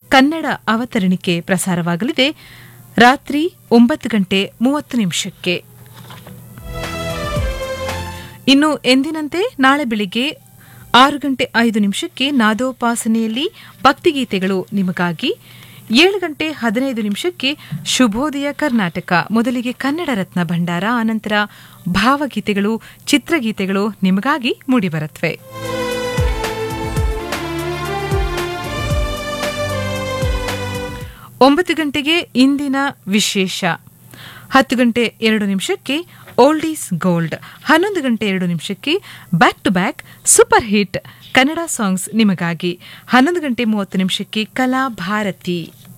ಕನ್ನಡ ಅವತರಣಿಕೆ ಪ್ರಸಾರವಾಗಲಿದೆ ರಾತ್ರಿ ಒಂಬತ್ತು ಗಂಟೆ ಮೂವತ್ತು ನಿಮಿಷಕ್ಕೆ ಇನ್ನು ಎಂದಿನಂತೆ ನಾಳೆ ಬೆಳಿಗ್ಗೆ ಆರು ಗಂಟೆ ಐದು ನಿಮಿಷಕ್ಕೆ ನಾದೋಪಾಸನೆಯಲ್ಲಿ ಭಕ್ತಿಗೀತೆಗಳು ನಿಮಗಾಗಿ ಏಳು ಗಂಟೆ ಹದಿನೈದು ನಿಮಿಷಕ್ಕೆ ಶುಭೋದಯ ಕರ್ನಾಟಕ ಮೊದಲಿಗೆ ಕನ್ನಡ ರತ್ನ ಭಂಡಾರ ಅನಂತರ ಭಾವಗೀತೆಗಳು ಚಿತ್ರಗೀತೆಗಳು ನಿಮಗಾಗಿ ಮೂಡಿಬರುತ್ತವೆ ಒಂಬತ್ತು ಗಂಟೆಗೆ ಇಂದಿನ ವಿಶೇಷ ಹತ್ತು ಗಂಟೆ ಎರಡು ನಿಮಿಷಕ್ಕೆ ಓಲ್ಡ್ ಈಸ್ ಗೋಲ್ಡ್ ಹನ್ನೊಂದು ಗಂಟೆ ಎರಡು ನಿಮಿಷಕ್ಕೆ back to back super hit Kannada songs ನಿಮಗಾಗಿ ಹನ್ನೊಂದು ಗಂಟೆ ಮೂವತ್ತು ನಿಮಿಷಕ್ಕೆ ಕಲಾ ಭಾರತಿ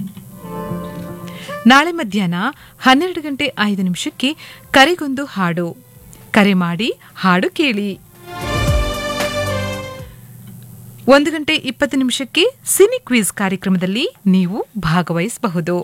ನಾಳೆ ಮಧ್ಯಾಹ್ನ ಹನ್ನೆರಡು ಗಂಟೆ ಐದು ನಿಮಿಷಕ್ಕೆ ಕರೆಗೊಂದು ಹಾಡು ಕರೆ ಮಾಡಿ ಹಾಡು ಕೇಳಿ ಒಂದು ಗಂಟೆ ಇಪ್ಪತ್ತು ನಿಮಿಷಕ್ಕೆ ಸಿನಿ ಕ್ವಿಜ್ ಕಾರ್ಯಕ್ರಮದಲ್ಲಿ ನೀವು ಭಾಗವಹಿಸಬಹುದು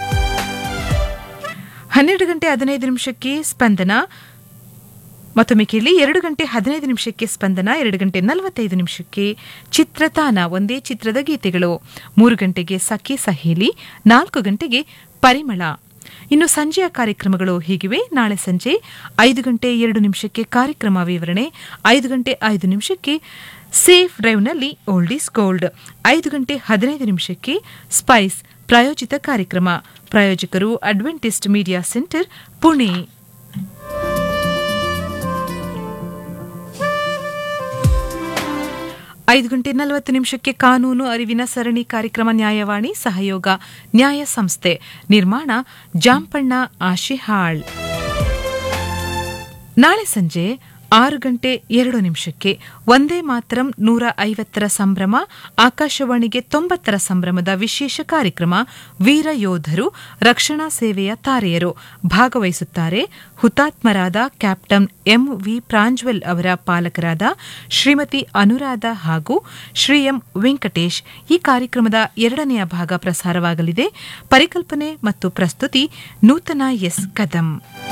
ಹನ್ನೆರಡು ಗಂಟೆ ಹದಿನೈದು ನಿಮಿಷಕ್ಕೆ ಸ್ಪಂದನ ಮತ್ತೊಮ್ಮೆ ಕೇಳಿ ಎರಡು ಗಂಟೆ ಹದಿನೈದು ನಿಮಿಷಕ್ಕೆ ಸ್ಪಂದನ ಎರಡು ಗಂಟೆ ನಲವತ್ತೈದು ನಿಮಿಷಕ್ಕೆ ಚಿತ್ರತಾನ ಒಂದೇ ಚಿತ್ರದ ಗೀತೆಗಳು ಮೂರು ಗಂಟೆಗೆ ಸಖಿ ಸಹೇಲಿ ನಾಲ್ಕು ಗಂಟೆಗೆ ಪರಿಮಳ ಇನ್ನು ಸಂಜೆಯ ಕಾರ್ಯಕ್ರಮಗಳು ಹೀಗಿವೆ ನಾಳೆ ಸಂಜೆ ಐದು ಗಂಟೆ ಎರಡು ನಿಮಿಷಕ್ಕೆ ಕಾರ್ಯಕ್ರಮ ವಿವರಣೆ ಐದು ಗಂಟೆ ಐದು ನಿಮಿಷಕ್ಕೆ ಸೇಫ್ ಡ್ರೈವ್ನಲ್ಲಿ ಓಲ್ಡ್ ಈಸ್ ಗೋಲ್ಡ್ ಐದು ಗಂಟೆ ಹದಿನೈದು ನಿಮಿಷಕ್ಕೆ ಸ್ಪೈಸ್ ಪ್ರಾಯೋಜಿತ ಕಾರ್ಯಕ್ರಮ ಪ್ರಾಯೋಜಕರು ಅಡ್ವೆಂಟಿಸ್ಟ್ ಮೀಡಿಯಾ ಸೆಂಟರ್ ಪುಣೆ ಐದು ಗಂಟೆ ನಲವತ್ತು ನಿಮಿಷಕ್ಕೆ ಕಾನೂನು ಅರಿವಿನ ಸರಣಿ ಕಾರ್ಯಕ್ರಮ ನ್ಯಾಯವಾಣಿ ಸಹಯೋಗ ನ್ಯಾಯ ಸಂಸ್ಥೆ ನಿರ್ಮಾಣ ಜಾಂಪಣ್ಣ ಆಶಿಹಾಳ್ ನಾಳೆ ಸಂಜೆ ಆರು ಗಂಟೆ ಎರಡು ನಿಮಿಷಕ್ಕೆ ಒಂದೇ ಮಾತರಂ ನೂರ ಐವತ್ತರ ಸಂಭ್ರಮ ಆಕಾಶವಾಣಿಗೆ ತೊಂಬತ್ತರ ಸಂಭ್ರಮದ ವಿಶೇಷ ಕಾರ್ಯಕ್ರಮ ವೀರ ಯೋಧರು ರಕ್ಷಣಾ ಸೇವೆಯ ತಾರೆಯರು ಭಾಗವಹಿಸುತ್ತಾರೆ ಹುತಾತ್ಮರಾದ ಕ್ಯಾಪ್ಟನ್ ಎಂ ವಿ ಪ್ರಾಂಜ್ವೆಲ್ ಅವರ ಪಾಲಕರಾದ ಶ್ರೀಮತಿ ಅನುರಾಧ ಹಾಗೂ ಶ್ರೀ ಎಂ ವೆಂಕಟೇಶ್ ಈ ಕಾರ್ಯಕ್ರಮದ ಎರಡನೆಯ ಭಾಗ ಪ್ರಸಾರವಾಗಲಿದೆ ಪರಿಕಲ್ಪನೆ ಮತ್ತು ಪ್ರಸ್ತುತಿ ನೂತನ ಎಸ್ ಕದಂ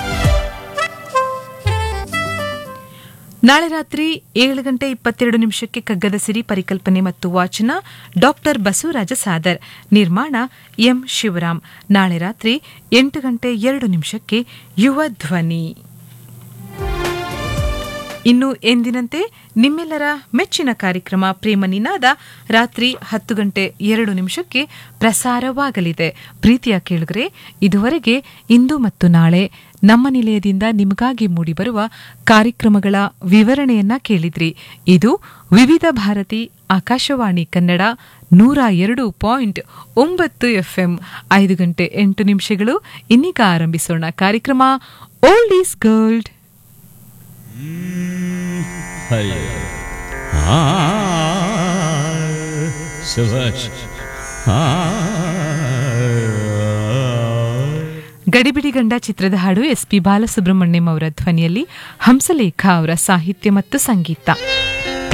ನಾಳೆ ರಾತ್ರಿ ಏಳು ಗಂಟೆ ಇಪ್ಪತ್ತೆರಡು ನಿಮಿಷಕ್ಕೆ ಕಗ್ಗದ ಸಿರಿ ಪರಿಕಲ್ಪನೆ ಮತ್ತು ವಾಚನ ಡಾಕ್ಟರ್ ಬಸವರಾಜ ಸಾದರ್ ನಿರ್ಮಾಣ ಎಂ ಶಿವರಾಮ್ ನಾಳೆ ರಾತ್ರಿ ಎಂಟು ಗಂಟೆ ಎರಡು ನಿಮಿಷಕ್ಕೆ ಯುವ ಧ್ವನಿ ಇನ್ನು ಎಂದಿನಂತೆ ನಿಮ್ಮೆಲ್ಲರ ಮೆಚ್ಚಿನ ಕಾರ್ಯಕ್ರಮ ಪ್ರೇಮ ನಿನಾದ ರಾತ್ರಿ ಹತ್ತು ಗಂಟೆ ಎರಡು ನಿಮಿಷಕ್ಕೆ ಪ್ರಸಾರವಾಗಲಿದೆ ಪ್ರೀತಿಯ ಕೇಳುಗರೆ ಇದುವರೆಗೆ ಇಂದು ಮತ್ತು ನಾಳೆ ನಮ್ಮ ನಿಲಯದಿಂದ ನಿಮಗಾಗಿ ಮೂಡಿಬರುವ ಕಾರ್ಯಕ್ರಮಗಳ ವಿವರಣೆಯನ್ನ ಕೇಳಿದ್ರಿ ಇದು ವಿವಿಧ ಭಾರತಿ ಆಕಾಶವಾಣಿ ಕನ್ನಡ ನೂರ ಎರಡು ಪಾಯಿಂಟ್ ಒಂಬತ್ತು ಎಫ್ಎಂ ಐದು ಗಂಟೆ ಎಂಟು ನಿಮಿಷಗಳು ಇನ್ನೀಗ ಆರಂಭಿಸೋಣ ಕಾರ್ಯಕ್ರಮ ಓಲ್ಡ್ ಈಸ್ ಗೋಲ್ಡ್ ಹರಿ ಆ ಸುಭಾಷ್ ಆ ಗಡಿಬಿಡಿ ಗಂಡ ಚಿತ್ರದ ಹಾಡು ಎಸ್ ಪಿ ಬಾಲಸುಬ್ರಹ್ಮಣ್ಯಂ ಅವರ ಧ್ವನಿಯಲ್ಲಿ ಹಂಸಲೇಖ ಅವರ ಸಾಹಿತ್ಯ ಮತ್ತು ಸಂಗೀತ